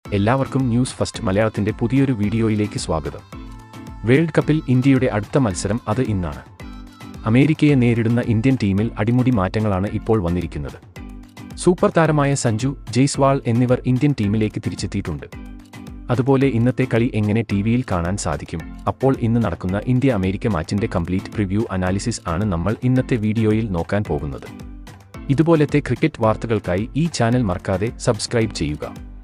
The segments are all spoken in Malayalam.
എല്ലാവർക്കും ന്യൂസ് ഫസ്റ്റ് മലയാളത്തിന്റെ പുതിയൊരു വീഡിയോയിലേക്ക് സ്വാഗതം വേൾഡ് കപ്പിൽ ഇന്ത്യയുടെ അടുത്ത മത്സരം അത് ഇന്നാണ് അമേരിക്കയെ നേരിടുന്ന ഇന്ത്യൻ ടീമിൽ അടിമുടി മാറ്റങ്ങളാണ് ഇപ്പോൾ വന്നിരിക്കുന്നത് സൂപ്പർ താരമായ സഞ്ജു ജയ്സ്വാൾ എന്നിവർ ഇന്ത്യൻ ടീമിലേക്ക് തിരിച്ചെത്തിയിട്ടുണ്ട് അതുപോലെ ഇന്നത്തെ കളി എങ്ങനെ ടി വിയിൽ കാണാൻ സാധിക്കും അപ്പോൾ ഇന്ന് നടക്കുന്ന ഇന്ത്യ അമേരിക്ക മാച്ചിന്റെ കംപ്ലീറ്റ് പ്രിവ്യൂ അനാലിസിസ് ആണ് നമ്മൾ ഇന്നത്തെ വീഡിയോയിൽ നോക്കാൻ പോകുന്നത് ഇതുപോലത്തെ ക്രിക്കറ്റ് വാർത്തകൾക്കായി ഈ ചാനൽ മറക്കാതെ സബ്സ്ക്രൈബ് ചെയ്യുക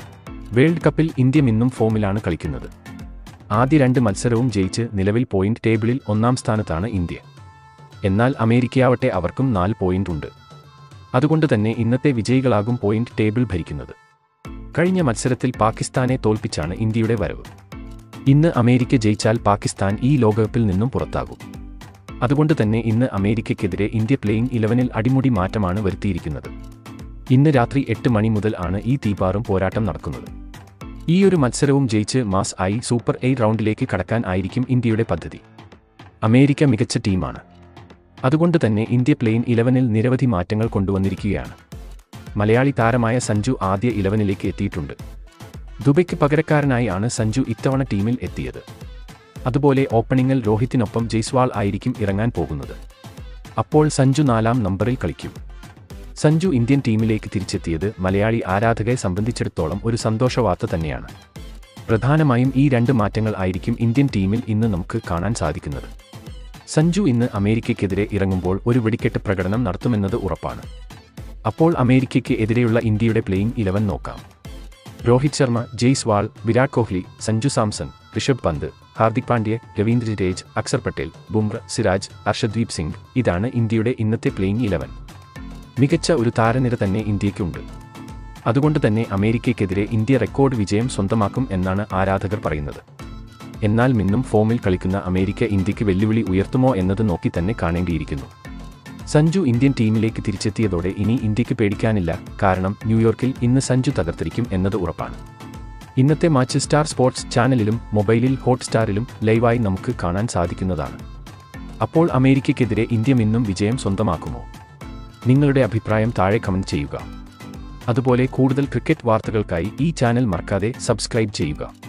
വേൾഡ് കപ്പിൽ ഇന്ത്യ ഇന്നും ഫോമിലാണ് കളിക്കുന്നത് ആദ്യ രണ്ട് മത്സരവും ജയിച്ച് നിലവിൽ പോയിന്റ് ടേബിളിൽ ഒന്നാം സ്ഥാനത്താണ് ഇന്ത്യ എന്നാൽ അമേരിക്കയാവട്ടെ അവർക്കും നാല് പോയിന്റ് ഉണ്ട് അതുകൊണ്ട് തന്നെ ഇന്നത്തെ വിജയികളാകും പോയിന്റ് ടേബിൾ ഭരിക്കുന്നത് കഴിഞ്ഞ മത്സരത്തിൽ പാകിസ്ഥാനെ തോൽപ്പിച്ചാണ് ഇന്ത്യയുടെ വരവ് ഇന്ന് അമേരിക്ക ജയിച്ചാൽ പാകിസ്ഥാൻ ഈ ലോകകപ്പിൽ നിന്നും പുറത്താകും അതുകൊണ്ട് തന്നെ ഇന്ന് അമേരിക്കയ്ക്കെതിരെ ഇന്ത്യ പ്ലേയിങ് ഇലവനിൽ അടിമുടി മാറ്റമാണ് വരുത്തിയിരിക്കുന്നത് ഇന്ന് രാത്രി എട്ട് മണി മുതൽ ആണ് ഈ തീപാറും പോരാട്ടം നടക്കുന്നത് ഈ ഒരു മത്സരവും ജയിച്ച് മാസ് ആയി സൂപ്പർ എയ്റ്റ് റൗണ്ടിലേക്ക് കടക്കാൻ ആയിരിക്കും ഇന്ത്യയുടെ പദ്ധതി അമേരിക്ക മികച്ച ടീമാണ് അതുകൊണ്ട് തന്നെ ഇന്ത്യ പ്ലെയിൻ ഇലവനിൽ നിരവധി മാറ്റങ്ങൾ കൊണ്ടുവന്നിരിക്കുകയാണ് മലയാളി താരമായ സഞ്ജു ആദ്യ ഇലവനിലേക്ക് എത്തിയിട്ടുണ്ട് ദുബൈക്ക് പകരക്കാരനായി ആണ് സഞ്ജു ഇത്തവണ ടീമിൽ എത്തിയത് അതുപോലെ ഓപ്പണിംഗിൽ രോഹിത്തിനൊപ്പം ജയ്സ്വാൾ ആയിരിക്കും ഇറങ്ങാൻ പോകുന്നത് അപ്പോൾ സഞ്ജു നാലാം നമ്പറിൽ കളിക്കും സഞ്ജു ഇന്ത്യൻ ടീമിലേക്ക് തിരിച്ചെത്തിയത് മലയാളി ആരാധകരെ സംബന്ധിച്ചിടത്തോളം ഒരു സന്തോഷവാർത്ത തന്നെയാണ് പ്രധാനമായും ഈ രണ്ട് മാറ്റങ്ങൾ ആയിരിക്കും ഇന്ത്യൻ ടീമിൽ ഇന്ന് നമുക്ക് കാണാൻ സാധിക്കുന്നത് സഞ്ജു ഇന്ന് അമേരിക്കയ്ക്കെതിരെ ഇറങ്ങുമ്പോൾ ഒരു വെടിക്കെട്ട് പ്രകടനം നടത്തുമെന്നത് ഉറപ്പാണ് അപ്പോൾ അമേരിക്കയ്ക്ക് എതിരെയുള്ള ഇന്ത്യയുടെ പ്ലേയിങ് ഇലവൻ നോക്കാം രോഹിത് ശർമ്മ ജയ്സ്വാൾ വിരാട് കോഹ്ലി സഞ്ജു സാംസൺ ഋഷഭ് പന്ത് ഹാർദിക് പാണ്ഡ്യ രവീന്ദ്ര ജഡേജ് അക്സർ പട്ടേൽ ബുംറ സിരാജ് അർഷദ്വീപ് സിംഗ് ഇതാണ് ഇന്ത്യയുടെ ഇന്നത്തെ പ്ലേയിങ് ഇലവൻ മികച്ച ഒരു താരനിര തന്നെ ഇന്ത്യയ്ക്കുണ്ട് അതുകൊണ്ട് തന്നെ അമേരിക്കയ്ക്കെതിരെ ഇന്ത്യ റെക്കോർഡ് വിജയം സ്വന്തമാക്കും എന്നാണ് ആരാധകർ പറയുന്നത് എന്നാൽ മിന്നും ഫോമിൽ കളിക്കുന്ന അമേരിക്ക ഇന്ത്യക്ക് വെല്ലുവിളി ഉയർത്തുമോ എന്നത് നോക്കി തന്നെ കാണേണ്ടിയിരിക്കുന്നു സഞ്ജു ഇന്ത്യൻ ടീമിലേക്ക് തിരിച്ചെത്തിയതോടെ ഇനി ഇന്ത്യക്ക് പേടിക്കാനില്ല കാരണം ന്യൂയോർക്കിൽ ഇന്ന് സഞ്ജു തകർത്തിരിക്കും എന്നത് ഉറപ്പാണ് ഇന്നത്തെ മാച്ച് സ്റ്റാർ സ്പോർട്സ് ചാനലിലും മൊബൈലിൽ ഹോട്ട്സ്റ്റാറിലും ലൈവായി നമുക്ക് കാണാൻ സാധിക്കുന്നതാണ് അപ്പോൾ അമേരിക്കയ്ക്കെതിരെ ഇന്ത്യ ഇന്നും വിജയം സ്വന്തമാക്കുമോ നിങ്ങളുടെ അഭിപ്രായം താഴെ കമന്റ് ചെയ്യുക അതുപോലെ കൂടുതൽ ക്രിക്കറ്റ് വാർത്തകൾക്കായി ഈ ചാനൽ മറക്കാതെ സബ്സ്ക്രൈബ് ചെയ്യുക